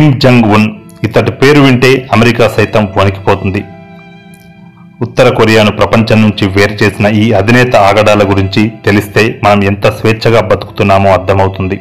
Kim Jung ఉన్ ఇతడి పేరు వింటే అమెరికా సైతం వణికిపోతుంది ఉత్తర కొరియాను ప్రపంచం నుంచి వేరు చేసిన ఈ అధినేత ఆగడాల గురించి తెలిస్తే మనం ఎంత స్వేచ్ఛగా బతుకుతున్నామో అర్థమవుతుంది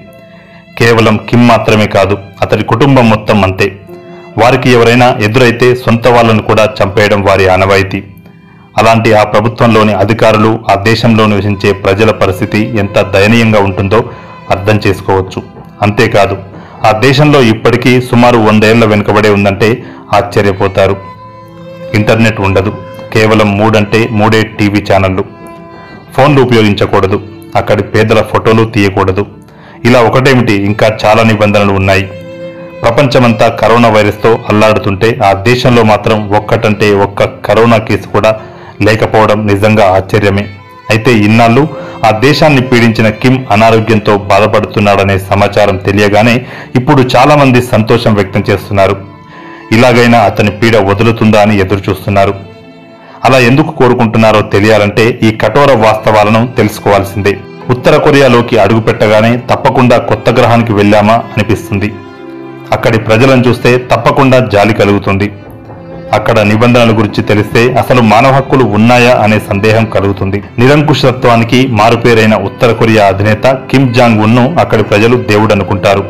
కేవలం కిమ్ మాత్రమే కాదు అతడి కుటుంబం మొత్తం అంతే వారికి ఎవరైనా ఎదురైతే సొంత వాళ్ళను కూడా చంపేయడం వారి ఆనవాయితీ అలాంటి ఆ ప్రభుత్వంలోని అధికారులు ఆ దేశంలో నివసించే ప్రజల పరిస్థితి ఎంత దయనీయంగా ఉంటుందో అర్థం చేసుకోవచ్చు అంతేకాదు ఆ దేశంలో ఇప్పటికీ సుమారు వందేళ్ల వెనుకబడే ఉందంటే ఆశ్చర్యపోతారు ఇంటర్నెట్ ఉండదు కేవలం మూడంటే మూడే టీవీ ఛానళ్లు ఫోన్లు ఉపయోగించకూడదు అక్కడి పేదల ఫోటోలు తీయకూడదు ఇలా ఒకటేమిటి ఇంకా చాలా నిబంధనలు ఉన్నాయి ప్రపంచమంతా కరోనా వైరస్తో అల్లాడుతుంటే ఆ దేశంలో మాత్రం ఒక్కటంటే ఒక్క కరోనా కేసు కూడా లేకపోవడం నిజంగా ఆశ్చర్యమే అయితే ఇన్నాళ్ళు ఆ దేశాన్ని పీడించిన కిమ్ అనారోగ్యంతో బాధపడుతున్నాడనే సమాచారం తెలియగానే ఇప్పుడు చాలా మంది సంతోషం వ్యక్తం చేస్తున్నారు ఇలాగైనా అతని పీడ వదులుతుందా అని ఎదురు చూస్తున్నారు అలా ఎందుకు కోరుకుంటున్నారో తెలియాలంటే ఈ కఠోర వాస్తవాలను తెలుసుకోవాల్సిందే ఉత్తర కొరియాలోకి అడుగుపెట్టగానే తప్పకుండా కొత్త గ్రహానికి వెళ్ళామా అనిపిస్తుంది అక్కడి ప్రజలను చూస్తే తప్పకుండా జాలి కలుగుతుంది అక్కడ నిబంధనల గురించి తెలిస్తే అసలు మానవ హక్కులు ఉన్నాయా అనే సందేహం కలుగుతుంది నిరంకుశత్వానికి మారుపేరైన ఉత్తర కొరియా అధినేత కిమ్ జాంగ్ ఉన్ను అక్కడి ప్రజలు దేవుడు అనుకుంటారు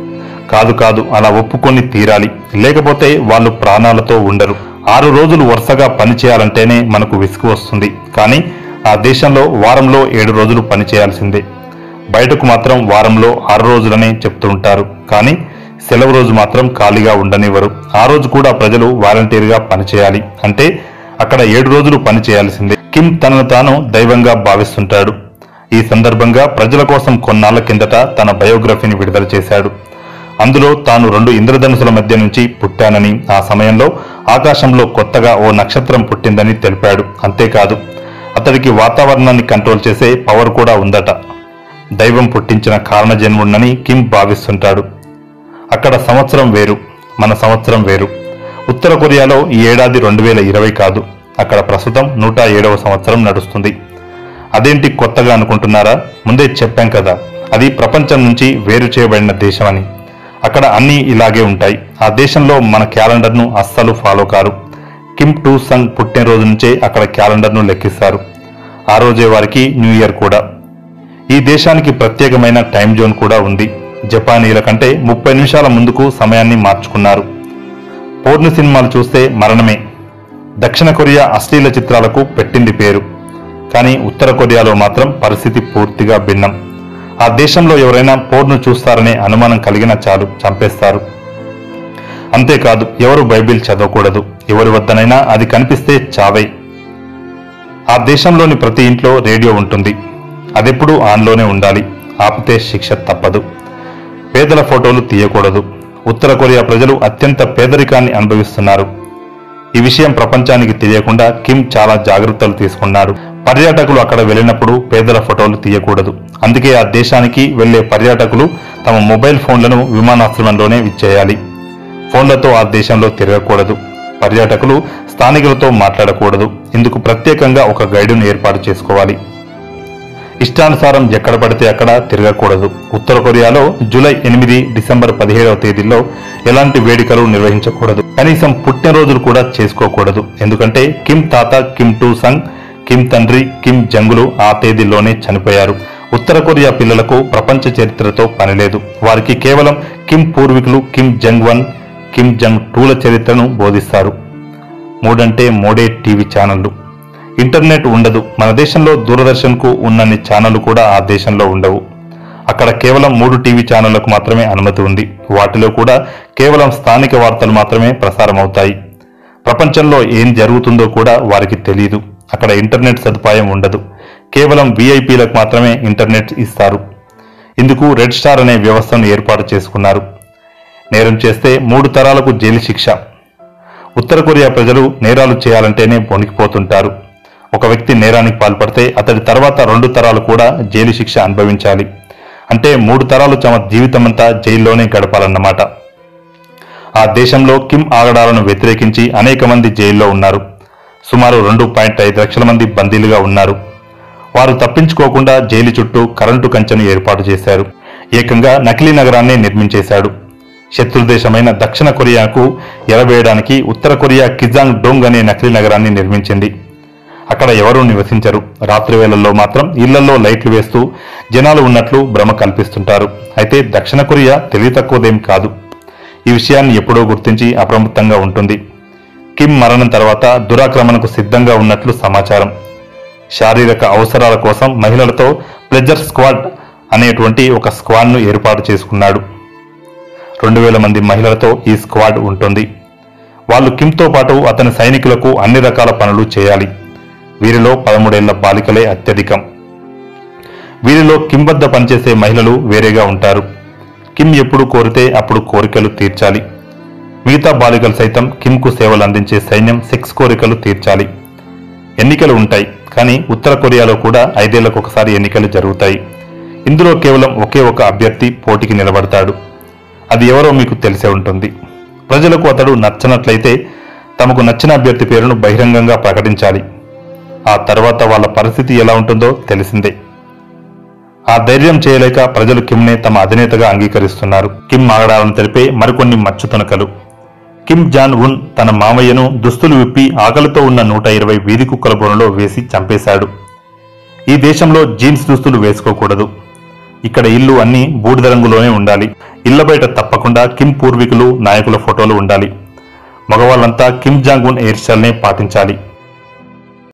కాదు కాదు అలా ఒప్పుకొని తీరాలి లేకపోతే వాళ్ళు ప్రాణాలతో ఉండరు ఆరు రోజులు వరుసగా పని చేయాలంటేనే మనకు విసుగు వస్తుంది కానీ ఆ దేశంలో వారంలో ఏడు రోజులు పని చేయాల్సిందే బయటకు మాత్రం వారంలో ఆరు రోజులనే చెప్తూ ఉంటారు కానీ సెలవు రోజు మాత్రం ఖాళీగా ఉండనివ్వరు ఆ రోజు కూడా ప్రజలు వాలంటీర్గా పనిచేయాలి అంటే అక్కడ ఏడు రోజులు పని చేయాల్సిందే కిమ్ తనను తాను దైవంగా భావిస్తుంటాడు ఈ సందర్భంగా ప్రజల కోసం కొన్నాళ్ల కిందట తన బయోగ్రఫీని విడుదల చేశాడు అందులో తాను రెండు ఇంద్రధనుసుల మధ్య నుంచి పుట్టానని ఆ సమయంలో ఆకాశంలో కొత్తగా ఓ నక్షత్రం పుట్టిందని తెలిపాడు అంతేకాదు అతడికి వాతావరణాన్ని కంట్రోల్ చేసే పవర్ కూడా ఉందట దైవం పుట్టించిన కారణజన్ముడినని కిమ్ భావిస్తుంటాడు అక్కడ సంవత్సరం వేరు మన సంవత్సరం వేరు ఉత్తర కొరియాలో ఈ ఏడాది రెండు వేల ఇరవై కాదు అక్కడ ప్రస్తుతం నూట ఏడవ సంవత్సరం నడుస్తుంది అదేంటి కొత్తగా అనుకుంటున్నారా ముందే చెప్పాం కదా అది ప్రపంచం నుంచి వేరు చేయబడిన దేశం అని అక్కడ అన్నీ ఇలాగే ఉంటాయి ఆ దేశంలో మన క్యాలెండర్ను అస్సలు ఫాలో కారు కిమ్ టూ సంగ్ పుట్టినరోజు నుంచే అక్కడ క్యాలెండర్ను లెక్కిస్తారు ఆ రోజే వారికి న్యూ ఇయర్ కూడా ఈ దేశానికి ప్రత్యేకమైన టైం జోన్ కూడా ఉంది జపానీయుల కంటే ముప్పై నిమిషాల ముందుకు సమయాన్ని మార్చుకున్నారు పోర్ను సినిమాలు చూస్తే మరణమే దక్షిణ కొరియా అశ్లీల చిత్రాలకు పెట్టింది పేరు కానీ ఉత్తర కొరియాలో మాత్రం పరిస్థితి పూర్తిగా భిన్నం ఆ దేశంలో ఎవరైనా పోర్ను చూస్తారనే అనుమానం కలిగినా చాలు చంపేస్తారు అంతేకాదు ఎవరు బైబిల్ చదవకూడదు ఎవరి వద్దనైనా అది కనిపిస్తే చావై ఆ దేశంలోని ప్రతి ఇంట్లో రేడియో ఉంటుంది అదెప్పుడూ ఆన్లోనే ఉండాలి ఆపితే శిక్ష తప్పదు పేదల ఫోటోలు తీయకూడదు ఉత్తర కొరియా ప్రజలు అత్యంత పేదరికాన్ని అనుభవిస్తున్నారు ఈ విషయం ప్రపంచానికి తెలియకుండా కిమ్ చాలా జాగ్రత్తలు తీసుకున్నాడు పర్యాటకులు అక్కడ వెళ్ళినప్పుడు పేదల ఫోటోలు తీయకూడదు అందుకే ఆ దేశానికి వెళ్లే పర్యాటకులు తమ మొబైల్ ఫోన్లను విమానాశ్రయంలోనే ఇచ్చేయాలి ఫోన్లతో ఆ దేశంలో తిరగకూడదు పర్యాటకులు స్థానికులతో మాట్లాడకూడదు ఇందుకు ప్రత్యేకంగా ఒక గైడును ఏర్పాటు చేసుకోవాలి ఇష్టానుసారం ఎక్కడ పడితే అక్కడ తిరగకూడదు ఉత్తర కొరియాలో జూలై ఎనిమిది డిసెంబర్ పదిహేడవ తేదీల్లో ఎలాంటి వేడుకలు నిర్వహించకూడదు కనీసం పుట్టినరోజులు కూడా చేసుకోకూడదు ఎందుకంటే కిమ్ తాత కిమ్ టూ సంగ్ కిమ్ తండ్రి కిమ్ జంగులు ఆ తేదీల్లోనే చనిపోయారు ఉత్తర కొరియా పిల్లలకు ప్రపంచ చరిత్రతో పనిలేదు వారికి కేవలం కిమ్ పూర్వీకులు Kim Jong Un Kim Jong టూల చరిత్రను బోధిస్తారు మూడంటే మూడే టీవీ ఛానళ్లు ఇంటర్నెట్ ఉండదు మన దేశంలో దూరదర్శన్కు ఉన్నన్ని ఛానళ్లు కూడా ఆ దేశంలో ఉండవు అక్కడ కేవలం మూడు టీవీ ఛానళ్లకు మాత్రమే అనుమతి ఉంది వాటిలో కూడా కేవలం స్థానిక వార్తలు మాత్రమే ప్రసారం అవుతాయి ప్రపంచంలో ఏం జరుగుతుందో కూడా వారికి తెలియదు అక్కడ ఇంటర్నెట్ సదుపాయం ఉండదు కేవలం వీఐపీలకు మాత్రమే ఇంటర్నెట్ ఇస్తారు ఇందుకు రెడ్ స్టార్ అనే వ్యవస్థను ఏర్పాటు చేసుకున్నారు నేరం చేస్తే మూడు తరాలకు జైలు శిక్ష ఉత్తర కొరియా ప్రజలు నేరాలు చేయాలంటేనే వణికిపోతుంటారు ఒక వ్యక్తి నేరానికి పాల్పడితే అతడి తర్వాత రెండు తరాలు కూడా జైలు శిక్ష అనుభవించాలి అంటే మూడు తరాలు తమ జీవితమంతా జైల్లోనే గడపాలన్నమాట ఆ దేశంలో కిమ్ ఆగడాలను వ్యతిరేకించి అనేక మంది జైల్లో ఉన్నారు సుమారు రెండు పాయింట్ ఐదు లక్షల మంది బందీలుగా ఉన్నారు వారు తప్పించుకోకుండా జైలు చుట్టూ కరెంటు కంచెను ఏర్పాటు చేశారు ఏకంగా నకిలీ నగరాన్ని నిర్మించేశాడు శత్రు దేశమైన దక్షిణ కొరియాకు ఎరవేయడానికి ఉత్తర కొరియా కిజాంగ్ డోంగ్ అనే నకిలీ నగరాన్ని నిర్మించింది అక్కడ ఎవరూ నివసించరు రాత్రి వేళల్లో మాత్రం ఇళ్లలో లైట్లు వేస్తూ జనాలు ఉన్నట్లు భ్రమ కల్పిస్తుంటారు అయితే దక్షిణ కొరియా తెలివి తక్కువదేం కాదు ఈ విషయాన్ని ఎప్పుడో గుర్తించి అప్రమత్తంగా ఉంటుంది కిమ్ మరణం తర్వాత దురాక్రమణకు సిద్ధంగా ఉన్నట్లు సమాచారం శారీరక అవసరాల కోసం మహిళలతో ప్లెజర్ స్క్వాడ్ అనేటువంటి ఒక స్క్వాడ్ను ఏర్పాటు చేసుకున్నాడు రెండు వేల మంది మహిళలతో ఈ స్క్వాడ్ ఉంటుంది వాళ్ళు కిమ్తో పాటు అతని సైనికులకు అన్ని రకాల పనులు చేయాలి వీరిలో పదమూడేళ్ల బాలికలే అత్యధికం వీరిలో కిమ్ వద్ద పనిచేసే మహిళలు వేరేగా ఉంటారు కిమ్ ఎప్పుడు కోరితే అప్పుడు కోరికలు తీర్చాలి మిగతా బాలికలు సైతం కిమ్కు సేవలు అందించే సైన్యం సెక్స్ కోరికలు తీర్చాలి ఎన్నికలు ఉంటాయి కానీ ఉత్తర కొరియాలో కూడా ఐదేళ్లకు ఒకసారి ఎన్నికలు జరుగుతాయి ఇందులో కేవలం ఒకే ఒక అభ్యర్థి పోటీకి నిలబడతాడు అది ఎవరో మీకు తెలిసే ఉంటుంది ప్రజలకు అతడు నచ్చనట్లయితే తమకు నచ్చిన అభ్యర్థి పేరును బహిరంగంగా ప్రకటించాలి ఆ తర్వాత వాళ్ళ పరిస్థితి ఎలా ఉంటుందో తెలిసిందే ఆ ధైర్యం చేయలేక ప్రజలు కిమ్నే తమ అధినేతగా అంగీకరిస్తున్నారు కిమ్ ఆగడాలను తెలిపే మరికొన్ని మచ్చు తునకలు కిమ్ జాన్ ఉన్ తన మామయ్యను దుస్తులు విప్పి ఆకలితో ఉన్న నూట ఇరవై వీధి కుక్కల బోనులో వేసి చంపేశాడు ఈ దేశంలో జీన్స్ దుస్తులు వేసుకోకూడదు ఇక్కడ ఇల్లు అన్ని బూడిద రంగులోనే ఉండాలి ఇళ్ల బయట తప్పకుండా కిమ్ పూర్వీకులు నాయకుల ఫోటోలు ఉండాలి మగవాళ్ళంతా కిమ్ జాంగ్ ఉన్ ఎయిర్ స్టైల్నే పాటించాలి